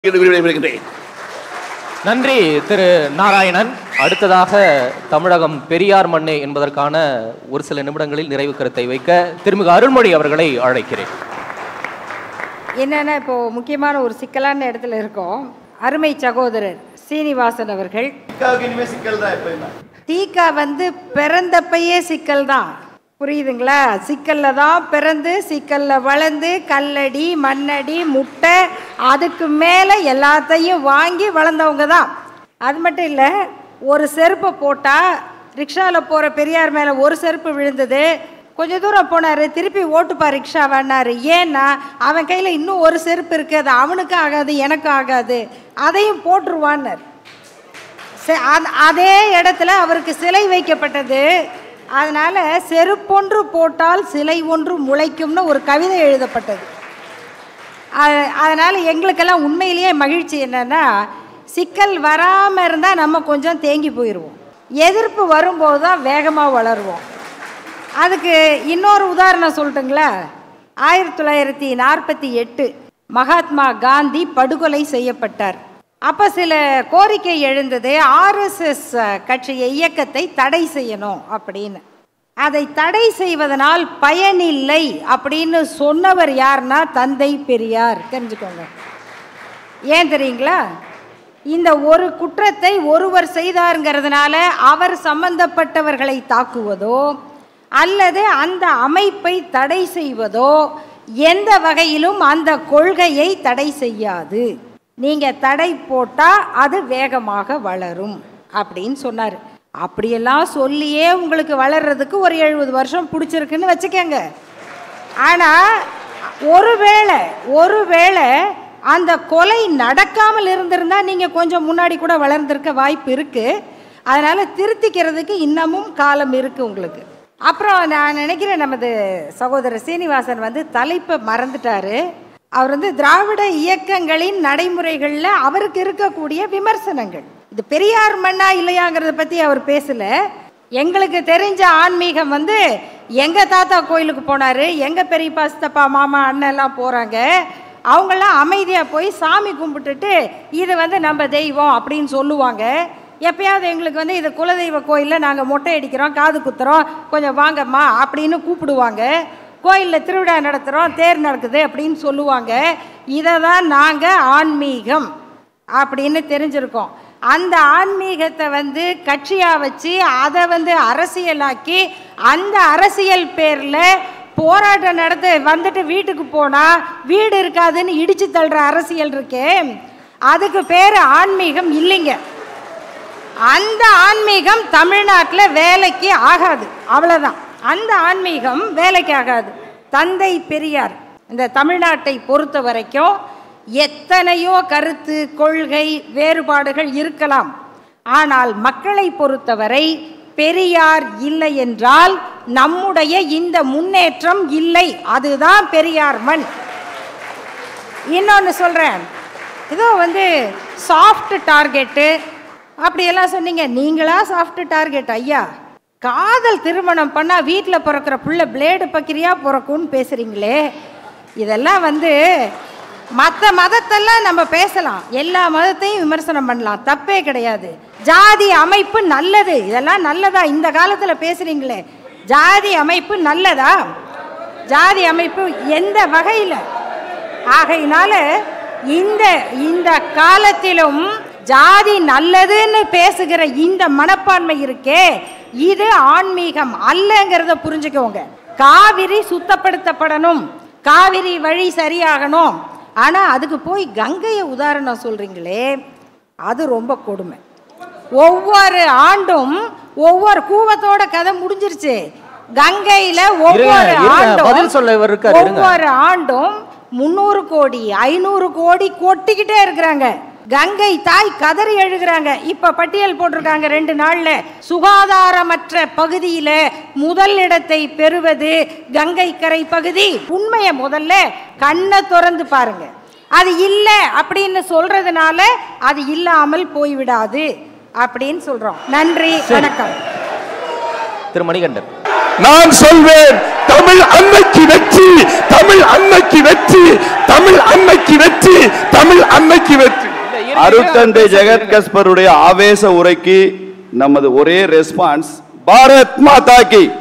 விடைபெறுகின்றேன் நன்றி திரு நாராயணன் அடுத்ததாக தமிழகம் பெரியார் மண்ணே என்பதற்கான ஒரு சில நிமிடங்களில் நிறைவு கருத்தை வைக்க திருமிகு அருள்மொழி அவர்களை அழைக்கிறேன் என்னன்னா இப்போ முக்கியமான ஒரு சிக்கலான இடத்துல இருக்கோம் அருமை சகோதரர் சீனிவாசன் அவர்கள் தீகா வந்து பிறந்தப்பயே சிக்கல் தான் புரியுதுங்களா சிக்கல்ல தான் பிறந்து சிக்கல்ல வளர்ந்து கல்லடி மண்ணடி முட்டை அதுக்கு மேலே எல்லாத்தையும் வாங்கி வளர்ந்தவங்க தான் அது மட்டும் இல்லை ஒரு செருப்பை போட்டால் ரிக்ஷாவில் போகிற பெரியார் மேலே ஒரு செருப்பு விழுந்தது கொஞ்ச தூரம் போனார் திருப்பி ஓட்டுப்பா ரிக்ஷா வேணாரு ஏன்னா அவன் கையில் இன்னும் ஒரு செருப்பு இருக்குது அது அவனுக்கு ஆகாது எனக்கு ஆகாது அதையும் போட்டுருவான்னார் செ- அந்த- அதே இடத்துல அவருக்கு சிலை வைக்கப்பட்டது அதனால் செருப்பொன்று போட்டால் சிலை ஒன்று முளைக்கும்னு ஒரு கவிதை எழுதப்பட்டது அ- அதனால் எங்களுக்கெல்லாம் உண்மையிலேயே மகிழ்ச்சி என்னென்னா சிக்கல் வராமல் இருந்தால் நம்ம கொஞ்சம் தேங்கி போயிடுவோம் எதிர்ப்பு வரும்போது தான் வேகமாக வளருவோம் அதுக்கு இன்னொரு உதாரணம் சொல்லட்டுங்களா ஆயிரத்தி தொள்ளாயிரத்தி நாற்பத்தி எட்டு மகாத்மா காந்தி படுகொலை செய்யப்பட்டார் அப்போ சில கோரிக்கை எழுந்தது ஆர்எஸ்எஸ் கட்சியை இயக்கத்தை தடை செய்யணும் அப்படின்னு அதை தடை செய்வதனால் பயனில்லை அப்படின்னு சொன்னவர் யாருன்னா தந்தை பெரியார் தெரிஞ்சுக்கோங்க ஏன் தெரியுங்களா இந்த ஒரு குற்றத்தை ஒருவர் செய்தாருங்கிறதுனால அவர் சம்பந்தப்பட்டவர்களை தாக்குவதோ அல்லது அந்த அமைப்பை தடை செய்வதோ எந்த வகையிலும் அந்த கொள்கையை தடை செய்யாது நீங்க தடை போட்டா அது வேகமாக வளரும் அப்படின்னு சொன்னார் அப்படியெல்லாம் சொல்லியே உங்களுக்கு வளர்றதுக்கு ஒரு எழுபது வருஷம் பிடிச்சிருக்குன்னு வச்சுக்கோங்க ஆனால் ஒருவேளை ஒருவேளை அந்த கொலை நடக்காமல் இருந்திருந்தா நீங்கள் கொஞ்சம் முன்னாடி கூட வளர்ந்துருக்க வாய்ப்பு இருக்குது அதனால் திருத்திக்கிறதுக்கு இன்னமும் காலம் இருக்குது உங்களுக்கு அப்புறம் நான் நினைக்கிறேன் நமது சகோதரர் சீனிவாசன் வந்து தலைப்பை மறந்துட்டாரு அவர் வந்து திராவிட இயக்கங்களின் நடைமுறைகளில் அவருக்கு இருக்கக்கூடிய விமர்சனங்கள் இது பெரியார் மண்ணா இல்லையாங்கிறத பற்றி அவர் பேசல எங்களுக்கு தெரிஞ்ச ஆன்மீகம் வந்து எங்கள் தாத்தா கோயிலுக்கு போனார் எங்கள் பெரியப்பா சித்தப்பா மாமா அண்ணன் எல்லாம் போகிறாங்க அவங்கெல்லாம் அமைதியாக போய் சாமி கும்பிட்டுட்டு இது வந்து நம்ம தெய்வம் அப்படின்னு சொல்லுவாங்க எப்பயாவது எங்களுக்கு வந்து இது குலதெய்வ கோயிலில் நாங்கள் மொட்டை அடிக்கிறோம் காது குத்துறோம் கொஞ்சம் வாங்கம்மா அப்படின்னு கூப்பிடுவாங்க கோயிலில் திருவிழா நடத்துகிறோம் தேர் நடக்குது அப்படின்னு சொல்லுவாங்க இதை தான் நாங்கள் ஆன்மீகம் அப்படின்னு தெரிஞ்சிருக்கோம் அந்த ஆன்மீகத்தை வந்து கட்சியாக வச்சு அதை வந்து அரசியலாக்கி அந்த அரசியல் பேரில் போராட்டம் நடத்த வந்துட்டு வீட்டுக்கு போனால் வீடு இருக்காதுன்னு இடிச்சு தள்ளுற அரசியல் இருக்கே அதுக்கு பேர் ஆன்மீகம் இல்லைங்க அந்த ஆன்மீகம் தமிழ்நாட்டில் வேலைக்கு ஆகாது அவ்வளோதான் அந்த ஆன்மீகம் வேலைக்கு ஆகாது தந்தை பெரியார் இந்த தமிழ்நாட்டை பொறுத்த வரைக்கும் எத்தனையோ கருத்து கொள்கை வேறுபாடுகள் இருக்கலாம் ஆனால் மக்களை பொறுத்தவரை பெரியார் இல்லை என்றால் நம்முடைய இந்த முன்னேற்றம் இல்லை அதுதான் பெரியார் மண் இன்னொன்று சொல்கிறேன் இதோ வந்து சாஃப்ட் டார்கெட்டு அப்படியெல்லாம் சொன்னீங்க நீங்களா சாஃப்ட் டார்கெட் ஐயா காதல் திருமணம் பண்ணால் வீட்டில் பிறக்கிற புள்ள பிளேடு பக்கிரியா பிறக்கும்னு பேசுகிறீங்களே இதெல்லாம் வந்து மற்ற மதத்தெல்லாம் நம்ம பேசலாம் எல்லா மதத்தையும் விமர்சனம் பண்ணலாம் தப்பே கிடையாது ஜாதி அமைப்பு நல்லது இதெல்லாம் நல்லதா இந்த காலத்தில் பேசுகிறீங்களே ஜாதி அமைப்பு நல்லதா ஜாதி அமைப்பு எந்த வகையில் ஆகையினால இந்த இந்த காலத்திலும் ஜாதி நல்லதுன்னு பேசுகிற இந்த மனப்பான்மை இருக்கே இது ஆன்மீகம் அல்லங்கிறத புரிஞ்சுக்கோங்க காவிரி சுத்தப்படுத்தப்படணும் காவிரி வழி சரியாகணும் ஆனா அதுக்கு போய் கங்கையை உதாரணம் சொல்றீங்களே அது ரொம்ப கொடுமை ஒவ்வொரு ஆண்டும் ஒவ்வொரு கூவத்தோட கதை முடிஞ்சிருச்சு கங்கையில ஒவ்வொரு இருங்க, ஆண்டும் பதில் சொல்ல இவர் இருக்காரு, இருங்க. ஒவ்வொரு ஆண்டும் முந்நூறு கோடி ஐநூறு கோடி கொட்டிக்கிட்டே இருக்கிறாங்க கங்கை தாய் கதறி எழுகிறாங்க இப்ப பட்டியல் போட்டிருக்காங்க ரெண்டு நாள்ல சுகாதாரமற்ற பகுதியில முதல் இடத்தை பெறுவது கங்கை கரை பகுதி உண்மையை முதல்ல கண்ணை திறந்து பாருங்க அது இல்லை அப்படின்னு சொல்றதுனால அது இல்லாமல் போய்விடாது அப்படின்னு சொல்றோம் நன்றி வணக்கம் திரு மணிகண்டன் நான் சொல்வேன் தமிழ் அன்னைக்கு வெற்றி தமிழ் அன்னைக்கு வெற்றி தமிழ் அன்னைக்கு வெற்றி தமிழ் அன்னைக்கு வெற்றி அருட்தந்தை ஜெகத் கஸ்பருடைய ஆவேச உரைக்கு நமது ஒரே ரெஸ்பான்ஸ் பாரத் மாதா கி